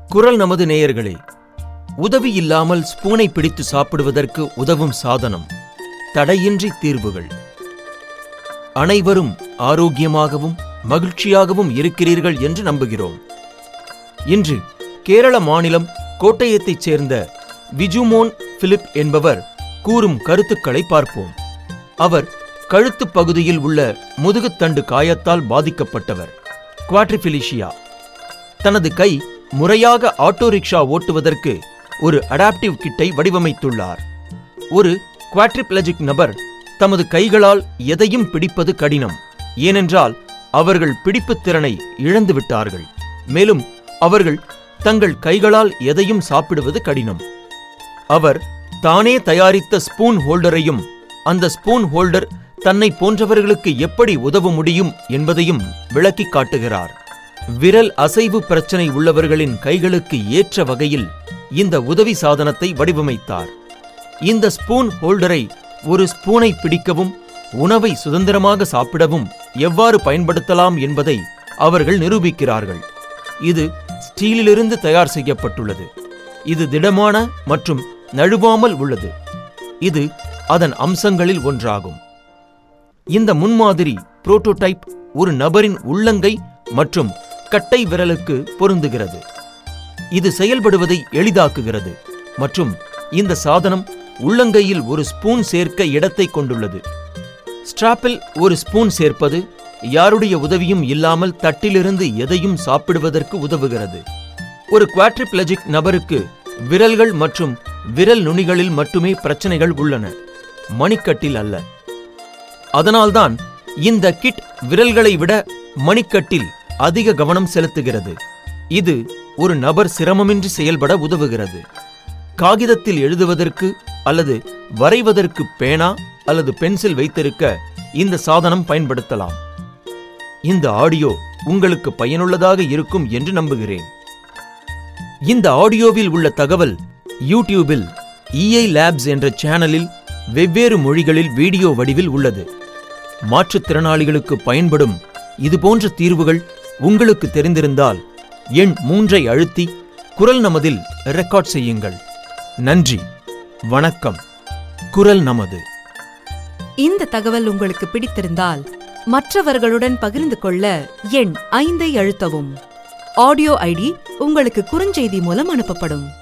குரல் நமது நேயர்களே உதவி இல்லாமல் ஸ்பூனை பிடித்து சாப்பிடுவதற்கு உதவும் சாதனம் தடையின்றி தீர்வுகள் அனைவரும் ஆரோக்கியமாகவும் மகிழ்ச்சியாகவும் இருக்கிறீர்கள் என்று நம்புகிறோம் இன்று கேரள மாநிலம் கோட்டயத்தைச் சேர்ந்த விஜுமோன் பிலிப் என்பவர் கூறும் கருத்துக்களை பார்ப்போம் அவர் கழுத்துப் பகுதியில் உள்ள முதுகுத்தண்டு காயத்தால் பாதிக்கப்பட்டவர் குவாட்ரிபிலிஷியா தனது கை முறையாக ஆட்டோ ரிக்ஷா ஓட்டுவதற்கு ஒரு அடாப்டிவ் கிட்டை வடிவமைத்துள்ளார் ஒரு குவாட்ரிப்ளஜிக் நபர் தமது கைகளால் எதையும் பிடிப்பது கடினம் ஏனென்றால் அவர்கள் பிடிப்புத் திறனை இழந்து விட்டார்கள் மேலும் அவர்கள் தங்கள் கைகளால் எதையும் சாப்பிடுவது கடினம் அவர் தானே தயாரித்த ஸ்பூன் ஹோல்டரையும் அந்த ஸ்பூன் ஹோல்டர் தன்னை போன்றவர்களுக்கு எப்படி உதவ முடியும் என்பதையும் விளக்கிக் காட்டுகிறார் விரல் அசைவு பிரச்சனை உள்ளவர்களின் கைகளுக்கு ஏற்ற வகையில் இந்த உதவி சாதனத்தை வடிவமைத்தார் இந்த ஸ்பூன் ஹோல்டரை ஒரு ஸ்பூனை பிடிக்கவும் உணவை சுதந்திரமாக சாப்பிடவும் எவ்வாறு பயன்படுத்தலாம் என்பதை அவர்கள் நிரூபிக்கிறார்கள் இது ஸ்டீலிலிருந்து தயார் செய்யப்பட்டுள்ளது இது திடமான மற்றும் நழுவாமல் உள்ளது இது அதன் அம்சங்களில் ஒன்றாகும் இந்த முன்மாதிரி புரோட்டோடைப் ஒரு நபரின் உள்ளங்கை மற்றும் கட்டை விரலுக்கு பொருந்துகிறது இது செயல்படுவதை எளிதாக்குகிறது மற்றும் இந்த சாதனம் உள்ளங்கையில் ஒரு ஸ்பூன் சேர்க்க இடத்தை கொண்டுள்ளது ஸ்ட்ராப்பில் ஒரு ஸ்பூன் சேர்ப்பது யாருடைய உதவியும் இல்லாமல் தட்டிலிருந்து எதையும் சாப்பிடுவதற்கு உதவுகிறது ஒரு குவாட்ரிப்ளஜிக் நபருக்கு விரல்கள் மற்றும் விரல் நுனிகளில் மட்டுமே பிரச்சனைகள் உள்ளன மணிக்கட்டில் அல்ல அதனால்தான் இந்த கிட் விரல்களை விட மணிக்கட்டில் அதிக கவனம் செலுத்துகிறது இது ஒரு நபர் சிரமமின்றி செயல்பட உதவுகிறது காகிதத்தில் எழுதுவதற்கு அல்லது வரைவதற்கு பேனா அல்லது பென்சில் வைத்திருக்க இந்த சாதனம் பயன்படுத்தலாம் இந்த ஆடியோ உங்களுக்கு பயனுள்ளதாக இருக்கும் என்று நம்புகிறேன் இந்த ஆடியோவில் உள்ள தகவல் யூடியூபில் இஐ லேப்ஸ் என்ற சேனலில் வெவ்வேறு மொழிகளில் வீடியோ வடிவில் உள்ளது மாற்றுத்திறனாளிகளுக்கு பயன்படும் இதுபோன்ற தீர்வுகள் உங்களுக்கு தெரிந்திருந்தால் எண் மூன்றை அழுத்தி குரல் நமதில் ரெக்கார்ட் செய்யுங்கள் நன்றி வணக்கம் குரல் நமது இந்த தகவல் உங்களுக்கு பிடித்திருந்தால் மற்றவர்களுடன் பகிர்ந்து கொள்ள எண் ஐந்தை அழுத்தவும் ஆடியோ ஐடி உங்களுக்கு குறுஞ்செய்தி மூலம் அனுப்பப்படும்